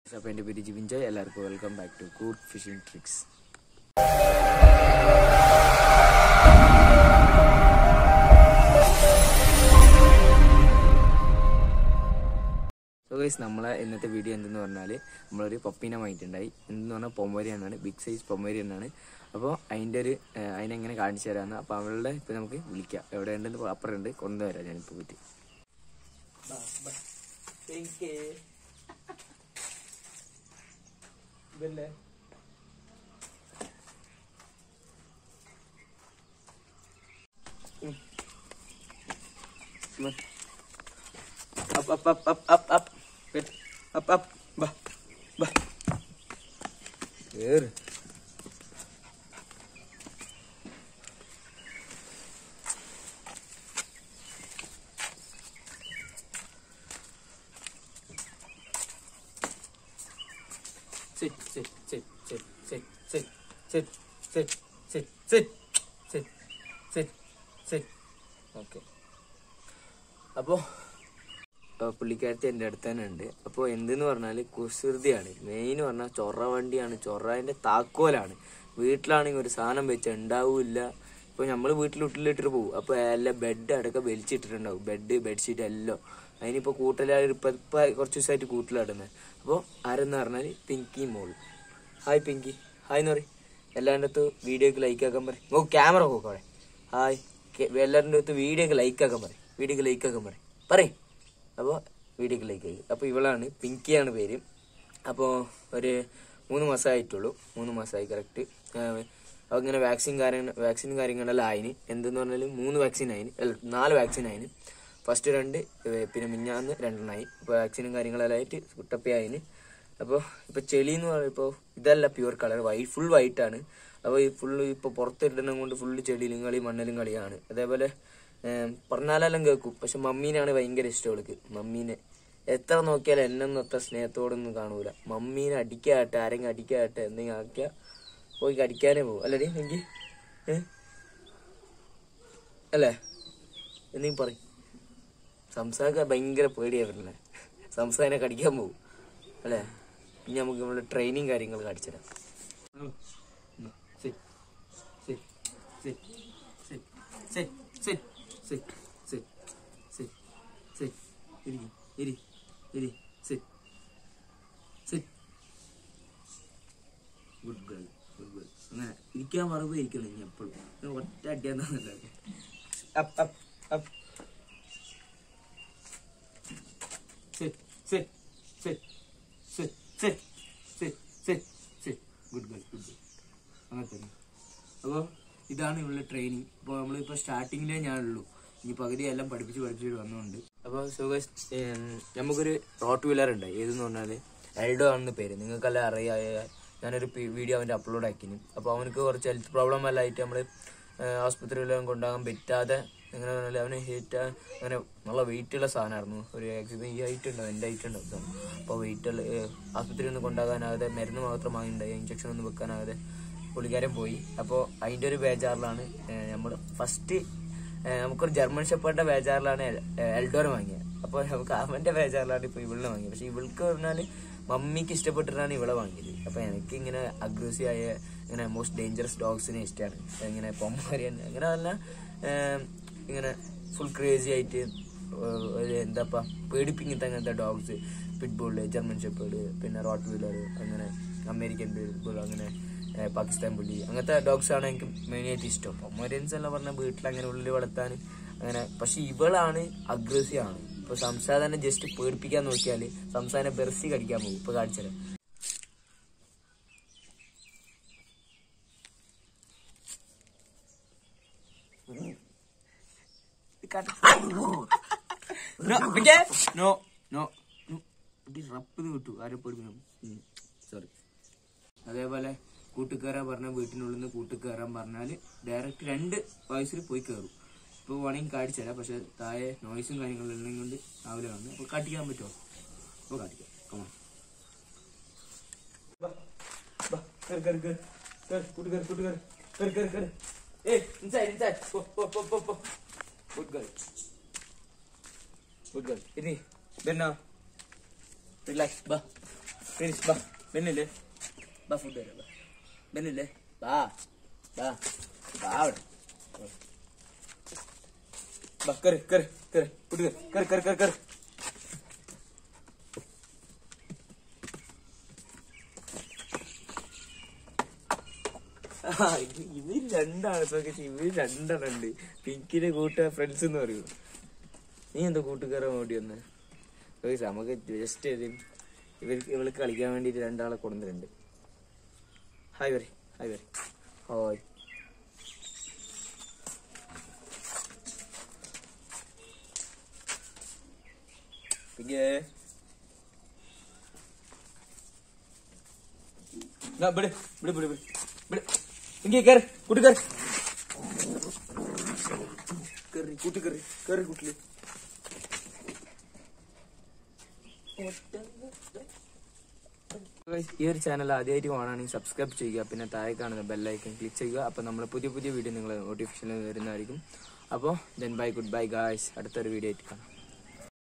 അപ്പോൾ എൻ്റെ പേര് ജിബിൻ ജോയ് എല്ലാവർക്കും വെൽക്കം ബാക്ക് ടു കൂട്ട് ഫിഷിംഗ് ട്രിക്സ് സോ ഗൈസ് നമ്മളെ ഇന്നത്തെ വീഡിയോ എന്തെന്ന് പറഞ്ഞാൽ നമ്മളൊരു പപ്പീനെ വാങ്ങിയിട്ടുണ്ടായി എന്തെന്ന് പറഞ്ഞാൽ പൊമ്മരിയനാണ് ബിഗ് സൈസ് പൊമ്മരിയനാണ് അപ്പോൾ അതിൻ്റെ ഒരു ഏഹ്, അതിനെങ്ങനെ കാണിച്ചു തരാമെന്ന് അപ്പോൾ അവളുടെ ഇപ്പോൾ നമുക്ക് വിളിക്കാം എവിടെ ഉണ്ടെന്ന് അപ്പുറം ഉണ്ട് കൊണ്ടുവരാം ഞാനിപ്പോൾ പറ്റി ഇതല്ലേ Up, up, up, up, up, up. Wait. Up, up. Bah. Bah. Here. Sit, sit, sit, sit, sit, sit, sit, sit, sit, sit, sit, sit, sit. Okay. അപ്പോൾ പുള്ളിക്കാരത്തി എൻ്റെ അടുത്ത് തന്നെ ഉണ്ട് അപ്പോൾ എന്തെന്ന് പറഞ്ഞാൽ കുസൃതിയാണ് മെയിൻ പറഞ്ഞാൽ ചൊറ വണ്ടിയാണ് ചൊറേൻ്റെ താക്കോലാണ് വീട്ടിലാണെങ്കിൽ ഒരു സാധനം വെച്ച ഉണ്ടാവില്ല ഇപ്പോൾ നമ്മൾ വീട്ടിൽ ഉള്ളിലിട്ടിട്ട് പോകും അപ്പോൾ എല്ലാം ബെഡ് അടക്കം വലിച്ചിട്ടിട്ടുണ്ടാവും ബെഡ് ബെഡ്ഷീറ്റ് എല്ലാം അതിനിപ്പോൾ കൂട്ടലായി ഇപ്പം ഇപ്പം കുറച്ച് ദിവസമായിട്ട് കൂട്ടിലിടുന്നത് അപ്പോൾ ആരെന്ന് പറഞ്ഞാൽ പിങ്കി മോൾ ഹായ് പിങ്കി ഹായ് എന്ന് പറയും എല്ലാവരുടെ അടുത്ത് വീഡിയോക്ക് ലൈക്ക് ആക്കാൻ പറയും ഓ ക്യാമറ നോക്കാം അവിടെ ഹായ് എല്ലാവരുടെ അടുത്ത് വീഡിയോക്ക് ലൈക്ക് ആക്കാൻ പറയും വീഡിയോക്ക് ലൈക്ക് ആക്കാൻ പറയും പറയും അപ്പോൾ വീഡിയോക്ക് ലൈക്ക് ആയി അപ്പോൾ ഇവളാണ് പിങ്കിയാണ് പേര് അപ്പോൾ ഒരു മൂന്ന് മാസമായിട്ടുള്ളൂ മൂന്ന് മാസമായി കറക്റ്റ് അങ്ങനെ വാക്സിൻ കാര്യങ്ങൾ വാക്സിൻ കാര്യങ്ങളെല്ലാം ആയിന് എന്തെന്ന് പറഞ്ഞാൽ മൂന്ന് വാക്സിൻ ആയിന് അല്ല നാല് വാക്സിൻ ആയിന് ഫസ്റ്റ് രണ്ട് ഏഹ് പിന്നെ മിഞ്ഞാന്ന് രണ്ടെണ്ണമായി ഇപ്പോൾ വാക്സിനും കാര്യങ്ങളെല്ലാം ആയിട്ട് കുട്ടപ്പി ആയിന് അപ്പോൾ ഇപ്പോൾ ചെളി എന്ന് പറയുമ്പോൾ ഇതല്ല pure colour white full white ആണ് അപ്പോൾ ഈ ഫുള്ള് ഇപ്പോൾ പുറത്തിടണം കൊണ്ട് ഫുള്ള് ചെളിയിലും കളി മണ്ണിലും കളിയാണ് അതേപോലെ ഏം, പറഞ്ഞാലെല്ലാം കേൾക്കും പക്ഷെ മമ്മീനാണ് ഭയങ്കര ഇഷ്ടം അവൾക്ക് മമ്മീനെ എത്ര നോക്കിയാലും എന്നൊന്നും അത്ര സ്നേഹത്തോടൊന്നും കാണൂല മമ്മീനെ അടിക്കാട്ടെ ആരെങ്കിലും അടിക്കാട്ടെ എന്തെങ്കിലും ആക്കിയാ പോയി കടിക്കാനേ പോകും അല്ലേ എനിക്ക് ഏ അല്ലേ എന്തെങ്കിലും പറയും സംസാരിക്കാൻ ഭയങ്കര പേടിയാ വരുന്നേ സംസാരിനെ കടിക്കാൻ പോകും അല്ലേ ഇനി നമുക്ക് നമ്മുടെ ട്രെയിനിങ് കാര്യങ്ങൾ കാണിച്ചു തരാം Sit. Sit. Sit. Sit. Sit. Sit. Sit. Sit. Sit. Sit. ഇരി. ഇരി. ഇരി. Sit. Sit. Good girl. Good girl. അങ്ങനെ ഇരിക്കാൻ പറയുമ്പോ ഇരിക്കണം ഇനി എപ്പോഴും ഒറ്റ അടിയാൻ തന്നില്ല up up up Sit. Sit. Sit. Sit. Sit. Sit. Sit. Sit. Good girl. Good girl. അങ്ങനെ തന്നെ അപ്പോൾ ഇതാണ് ഇവളുടെ ട്രെയിനിങ് ഇപ്പോൾ നമ്മളിപ്പോൾ സ്റ്റാർട്ടിങ്ങിലേ ഞാനുള്ളൂ ഇനി പകുതി എല്ലാം പഠിപ്പിച്ച് പഠിപ്പിച്ചിട്ട് വന്നുകൊണ്ട് അപ്പോൾ സുഖേഷ് നമുക്കൊരു റോട്ട് വീലർ ഉണ്ട് ഏതെന്ന് പറഞ്ഞാൽ എൽഡോ ആണെന്ന് പേര് നിങ്ങൾക്കെല്ലാം അറിയായ ഞാനൊരു വീഡിയോ അവൻ്റെ അപ്ലോഡ് ആക്കിന് അപ്പോൾ അവനക്ക് കുറച്ച് ഹെൽത്ത് പ്രോബ്ലം എല്ലാം ആയിട്ട് നമ്മൾ ആസ്പത്രിയിലെല്ലാം കൊണ്ടുപോകാൻ പറ്റാതെ എങ്ങനെ പറഞ്ഞാൽ അവന് ഹീറ്റ് അങ്ങനെ നല്ല വെയിറ്റുള്ള സാധനമായിരുന്നു ഒരു ആക്സിഡന്റ് ഈ ഹൈറ്റ് ഉണ്ടാവും എൻ്റെ ഹൈറ്റ് ഉണ്ടാവും അപ്പോൾ വെയിറ്റുള്ള ആസ്പത്രിയിൽ ഒന്നും കൊണ്ടാകാനാകാതെ മരുന്ന് മാത്രം വാങ്ങിണ്ടായി ഇഞ്ചക്ഷൻ ഒന്നും വെക്കാനാകാതെ പുള്ളിക്കാരൻ പോയി അപ്പോൾ അതിൻ്റെ ഒരു ബേജാറിലാണ് നമ്മൾ ഫസ്റ്റ് നമുക്കൊരു ജർമ്മൻ ഷെപ്പേർഡിന്റെ ബേജാറിലാണ് എൽഡോർ വാങ്ങിയത് അപ്പോൾ നമുക്ക് അവന്റെ ബേജാറിലാണ് ഇപ്പോൾ ഇവളിനെ വാങ്ങിയത് പക്ഷെ ഇവൾക്ക് പറഞ്ഞാൽ മമ്മിക്ക് ഇഷ്ടപ്പെട്ടിട്ടാണ് ഇവളെ വാങ്ങിയത് അപ്പോൾ എനിക്ക് ഇങ്ങനെ അഗ്രസീവ് ആയ ഇങ്ങനെ മോസ്റ്റ് ഡേഞ്ചറസ് ഡോഗ്സിനെ ഇഷ്ടമാണ് ഇങ്ങനെ പൊമ്മരിയൻ അങ്ങനെ പറഞ്ഞ ഇങ്ങനെ ഫുൾ ക്രേസി ആയിട്ട് ഏഹ് ഒരു എന്താപ്പാ പേടിപ്പിങ്ങനത്തെ അങ്ങനത്തെ ഡോഗ്സ് പിറ്റ്ബുള്ള് ജർമ്മൻ ഷെപ്പേർഡ് പിന്നെ റോട്ട് വീലർ അങ്ങനെ അമേരിക്കൻ പിറ്റ്ബുൾ അങ്ങനെ ഏഹ് പാകിസ്ഥാൻ പുലി അങ്ങനത്തെ ഡോഗ്സ് ആണ് എനിക്ക് മെയിനായിട്ട് ഇഷ്ടം പൊമേരിയൻസ് എല്ലാം പറഞ്ഞാൽ വീട്ടിൽ അങ്ങനെ ഉള്ളിൽ വളർത്താൻ അങ്ങനെ പക്ഷെ ഇവളാണ് അഗ്രസീവ് ആണ് ഇപ്പൊ സംസാരം ജസ്റ്റ് പേടിപ്പിക്കാൻ നോക്കിയാല് സംസാരം ബെർസി കടിക്കാൻ പോകും ഇപ്പൊ കാണിച്ചത് നോ നോ റപ്പ് കിട്ടു ആരെ പേടിപ്പിക്കണം സോറി അതേപോലെ കൂട്ടുകയറാൻ പറഞ്ഞ വീട്ടിനുള്ളിൽ നിന്ന് കൂട്ടുകയറാൻ പറഞ്ഞാൽ ഡയറക്റ്റ് രണ്ട് വയസ്സിൽ പോയി കയറും ഇപ്പോൾ വേണമെങ്കിൽ കാണിച്ചു തരാം പക്ഷെ താഴെ നോയ്സും കാര്യങ്ങളും ഉള്ളത് കൊണ്ട് രാവിലെ വന്ന് അപ്പോൾ കാട്ടിക്കാൻ പറ്റുമോ അപ്പോൾ കാട്ടിക്കാം കമാ ഗുഡ് ഗേൾ ഗുഡ് ഗേൾ ഇനി റിലാക്സ് ബാ ഫിനിഷ് ബാ ബെന്നില്ലേ ബാ ഫുഡ് തരാം ബാ ബെന്നില്ലേ ബാ ബാ ബാ അവിടെ ബാ കയറി കയറി കയറി ഫുഡ് കയറി കയറി കയറി കയറി ആ, ഇത് ഇവര് രണ്ടാണ് സോക്കേഷ് ഇവര് രണ്ടെണ്ണം ഉണ്ട് പിങ്കിന്റെ കൂട്ട ഫ്രണ്ട്സ് എന്ന് പറയൂ നീ എന്താ കൂട്ടുകാരൻ ഓടി വന്ന് സോക്കേഷ് നമുക്ക് ജസ്റ്റ് ഇവർക്ക് ഇവൾക്ക് കളിക്കാൻ വേണ്ടിട്ട് രണ്ടാളെ കൊണ്ടുവന്നിട്ടുണ്ട് ഹായ് വരെ ഹായ് വരെ ഹായ് പിങ്കേ ദാ ഇവിടെ ഇവിടെ ഇവിടെ ഇവിടെ ഇവിടെ പിങ്കി കയറി കൂട്ടി കയറി കയറി കൂട്ടി കയറി കയറി കൂട്ടില് ഈ ഒരു ചാനൽ ആദ്യമായിട്ട് കാണുകയാണെങ്കിൽ സബ്സ്ക്രൈബ് ചെയ്യുക പിന്നെ താഴെ കാണുന്ന ബെല്ലൈക്കൺ ക്ലിക്ക് ചെയ്യുക അപ്പോൾ നമ്മൾ പുതിയ പുതിയ വീഡിയോ നിങ്ങൾ നോട്ടിഫിക്കേഷൻ വരുന്നതായിരിക്കും അപ്പോൾ then bye good bye guys അടുത്തൊരു വീഡിയോ ആയിട്ട് കാണാം